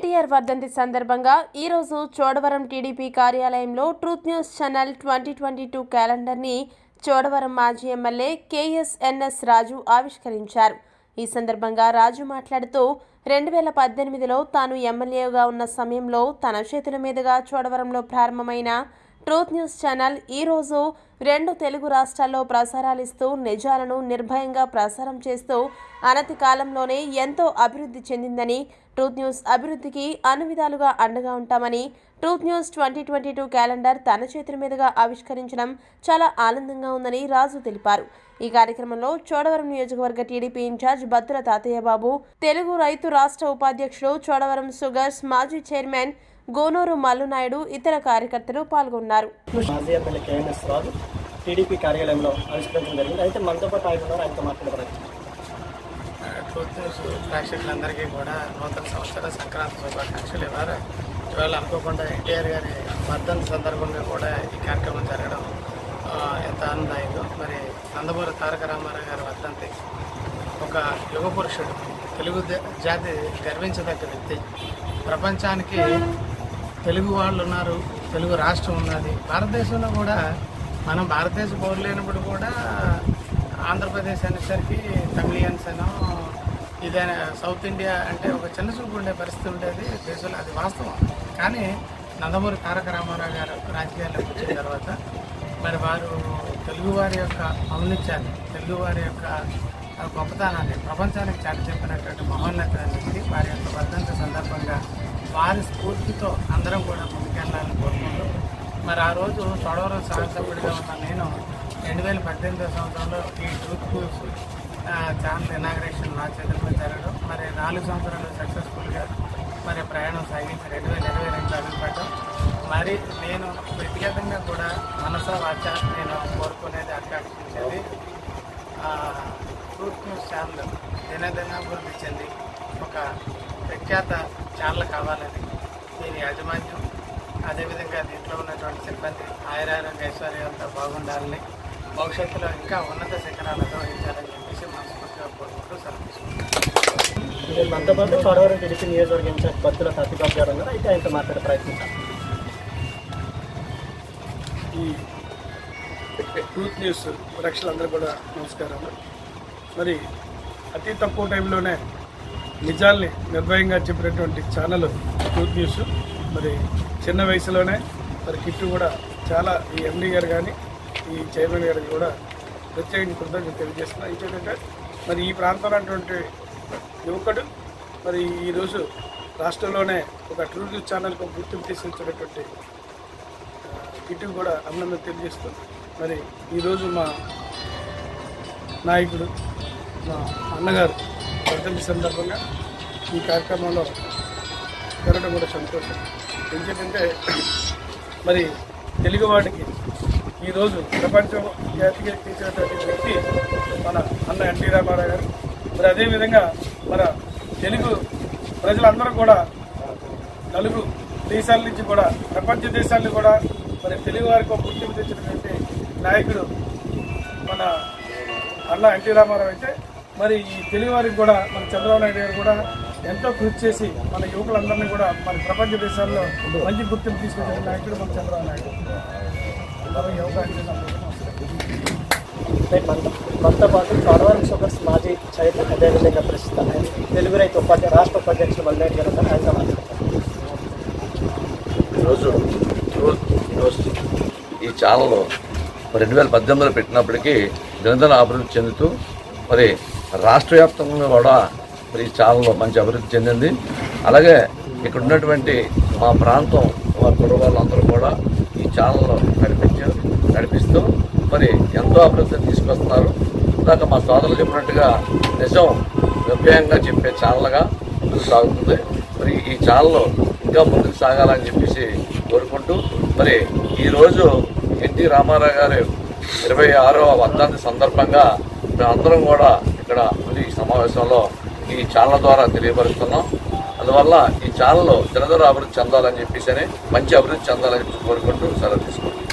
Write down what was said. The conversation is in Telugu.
ఎన్టీఆర్ వర్ధంతి సందర్భంగా ఈరోజు చోడవరం టీడీపీ కార్యాలయంలో truth news channel twenty twenty two క్యాలెండర్ని చోడవరం మాజీ ఎమ్మెల్యే కేఎస్ఎన్ఎస్ రాజు ఆవిష్కరించారు ఈ సందర్భంగా రాజు మాట్లాడుతూ రెండు వేల పద్దెనిమిదిలో తాను ఎమ్మెల్యేగా ఉన్న సమయంలో తన చేతుల మీదుగా చోడవరంలో ప్రారంభమైన ట్రూత్ న్యూస్ ఛానల్ ఈరోజు రెండు తెలుగు రాష్ట్రాల్లో ప్రసారాలు ఇస్తూ నిజాలను నిర్భయంగా ప్రసారం చేస్తూ అనతి కాలంలోనే ఎంతో అభివృద్ధి చెందిందని ట్రూత్ న్యూస్ అభివృద్ధికి అన్ని విధాలుగా అండగా ఉంటామని truth news twenty twenty two calendar తన చేతుల మీదుగా ఆవిష్కరించడం చాలా ఆనందంగా ఉందని రాజు తెలిపారు ఈ కార్యక్రమంలో చోడవరం నియోజకవర్గ టీడీపీ ఇన్ఛార్జ్ బత్తుల తాతయ్య బాబు తెలుగు రైతు రాష్ట్ర ఉపాధ్యక్షుడు చోడవరం సుగర్స్ మాజీ చైర్మన్ గోనూరు మల్లునాయుడు ఇతర కార్యకర్తలు పాల్గొన్నారు మాజీ ఎమ్మెల్యే కేఎన్ఎస్ రాజు టీడీపీ కార్యాలయంలో ఆవిష్కరించడం జరిగింది అయితే మనతో పాటు ఆయన ఉన్నారు ఆయనతో మాట్లాడబడచ్చు ట్రూత్ న్యూస్ ప్రేక్షకులందరికీ కూడా నూతన సంవత్సర సంక్రాంతి శుభాకాంక్షలు ఇవ్వాలి ఇవాళ అనుకోకుండా ఎన్టీఆర్ గారి వర్ధంతి సందర్భంగా కూడా ఈ కార్యక్రమం జరగడం ఆ, ఎంత ఆనందదాయకం మరి నందమూరి తారక రామారావు గారి వర్ధంతి ఒక యుగ పురుషుడు తెలుగు దే- జాతి గర్వించదగ్గ వ్యక్తి ప్రపంచానికి తెలుగు వాళ్ళు ఉన్నారు తెలుగు రాష్ట్రం ఉన్నది భారతదేశంలో కూడా మనం భారతదేశ పౌరులైనప్పుడు కూడా ఆంధ్రప్రదేశ్ అనేసరికి తమిళియన్స్ అనో ఇదైనా సౌత్ ఇండియా అంటే ఒక చిన్న చూపు ఉండే పరిస్థితి ఉండేది దేశంలో అది వాస్తవం కానీ నందమూరి తారక రామారావు గారు రాజకీయాల్లోకి వచ్చిన తర్వాత మరి వారు తెలుగువారి యొక్క ఔన్నత్యాన్ని తెలుగువారి యొక్క ఆ గొప్పతనాన్ని ప్రపంచానికి చాటి చెప్పినటువంటి మహోన్నత వ్యక్తి వారి యొక్క వర్ధంతి సందర్భంగా వారి స్ఫూర్తితో అందరం కూడా ముందుకెళ్ళాలని కోరుకుంటూ మరి ఆ రోజు చోడవరం శాసనసభ్యుడిగా ఉన్న నేను రెండు వేల పద్దెనిమిదో సంవత్సరంలో ఈ ట్రూత్ న్యూస్ ఆ, ఛానల్ ఇనాగ్రేషన్ నా చేతుల మీద జరగడం మరి నాలుగు సంవత్సరాలు సక్సెస్ఫుల్గా మరి ప్రయాణం సాగించి రెండు వేల ఇరవై రెండు అడుగుపడ్డాం మరి నేను వ్యక్తిగతంగా కూడా మనసా వాచ నేను కోరుకునేది ఆకాంక్షించేది ట్రూత్ న్యూస్ ఛానల్ దినదినాభివృద్ధి చెంది ఒక ప్రఖ్యాత ఛానల్ కావాలని దీని యాజమాన్యం అదేవిధంగా దీంట్లో ఉన్నటువంటి సిబ్బంది ఆయురారోగ్య ఐశ్వర్యాలతో బాగుండాలని భవిష్యత్తులో ఇంకా ఉన్నత శిఖరాలు అధిరోహించాలని చెప్పేసి మనస్ఫూర్తిగా కోరుకుంటూ సెలవు తీసుకుంటాను ఇది మనతో పాటు చోడవరం టీడీపీ నియోజకవర్గ ఇన్ఛార్జ్ బత్తుల సత్యబాబు గారు ఉన్నారు అయితే ఆయనతో మాట్లాడే ప్రయత్నించాలి ఈ ట్రూత్ న్యూస్ ప్రేక్షకులందరూ కూడా నమస్కారం మరి అతి తక్కువ టైంలోనే నిజాల్ని నిర్భయంగా చెప్పినటువంటి ఛానల్ ట్రూత్ న్యూస్ మరి చిన్న వయసులోనే మరి కిట్టు కూడా చాలా ఈ ఎండి గారు కానీ ఈ చైర్మన్ గారికి కూడా ప్రత్యేకించి కృతజ్ఞత తెలియజేస్తున్నా ఇంకేంటంటే మరి ఈ ప్రాంతంలో ఉన్నటువంటి యువకుడు మరి ఈరోజు రాష్ట్రంలోనే ఒక ట్రూత్ న్యూస్ ఛానల్కు గుర్తింపు తీసుకొచ్చినటువంటి ఇటు కూడా అభినందన తెలియజేస్తూ మరి ఈరోజు మా నాయకుడు మా అన్నగారు వర్ధంతి సందర్భంగా ఈ కార్యక్రమంలో జరగడం కూడా సంతోషం ఎందుకంటే మరి తెలుగువాడికి ఈరోజు ప్రపంచం జాతిగా తీసినటువంటి వ్యక్తి మన అన్న ఎన్టీ రామారావు గారు మరి అదేవిధంగా మన తెలుగు ప్రజలందరూ కూడా నలుగు దేశాల నుంచి కూడా ప్రపంచ దేశాలను కూడా మరి తెలుగు వారికి ఒక గుర్తింపు తెచ్చినటువంటి నాయకుడు మన అన్న ఎన్టీ రామారావు అయితే మరి ఈ తెలుగు వారికి కూడా మన చంద్రబాబు నాయుడు గారు కూడా ఎంతో కృషి చేసి మన యువకులందరినీ కూడా మన ప్రపంచ దేశాల్లో మంచి గుర్తింపు తీసుకొచ్చిన నాయకుడు మన చంద్రబాబు నాయుడు మరి ఈ అవకాశం ఇచ్చినందుకు నమస్కారం. అయితే మనతో మనతో పాటు చోడవరం షుగర్స్ మాజీ చైర్మన్ అదేవిధంగా ప్రస్తుత తెలుగు రైతు ఉపాధ్య రాష్ట్ర ఉపాధ్యక్షులు మల్లారెడ్డి గారు ఉన్నారు ఆయనతో మాట్లాడతారు ఈరోజు ట్రూత్ న్యూస్ ఈ ఛానల్ రెండు వేల పద్దెనిమిదిలో పెట్టినప్పటికీ దినదిన అభివృద్ధి చెందుతూ మరి రాష్ట్ర వ్యాప్తంగా కూడా మరి ఈ ఛానల్ మంచి అభివృద్ధి చెందింది అలాగే ఇక్కడ ఉన్నటువంటి మా ప్రాంతం మా కుటుంబాలందరూ కూడా ఈ ఛానల్ నడిపించారు నడిపిస్తూ మరి ఎంతో అభివృద్ధిని తీసుకొస్తున్నారు ఇందాక మా సోదరులు చెప్పినట్టుగా నిజం నిర్భయంగా చెప్పే ఛానల్గా ముందుకు సాగుతుంది మరి ఈ ఛానల్ ఇంకా ముందుకు సాగాలని చెప్పేసి కోరుకుంటూ మరి ఈరోజు ఎన్టీ రామారావు గారి ఇరవై ఆరవ వర్ధంతి సందర్భంగా మేమందరం కూడా ఇక్కడ ఈ సమావేశంలో ఈ ఛానల్ ద్వారా తెలియపరుస్తున్నాం అందువల్ల ఈ ఛానల్ దినదర అభివృద్ధి చెందాలని చెప్పేసి మంచి అభివృద్ధి చెందాలని చెప్పి కోరుకుంటూ సెలవు తీసుకుంటాం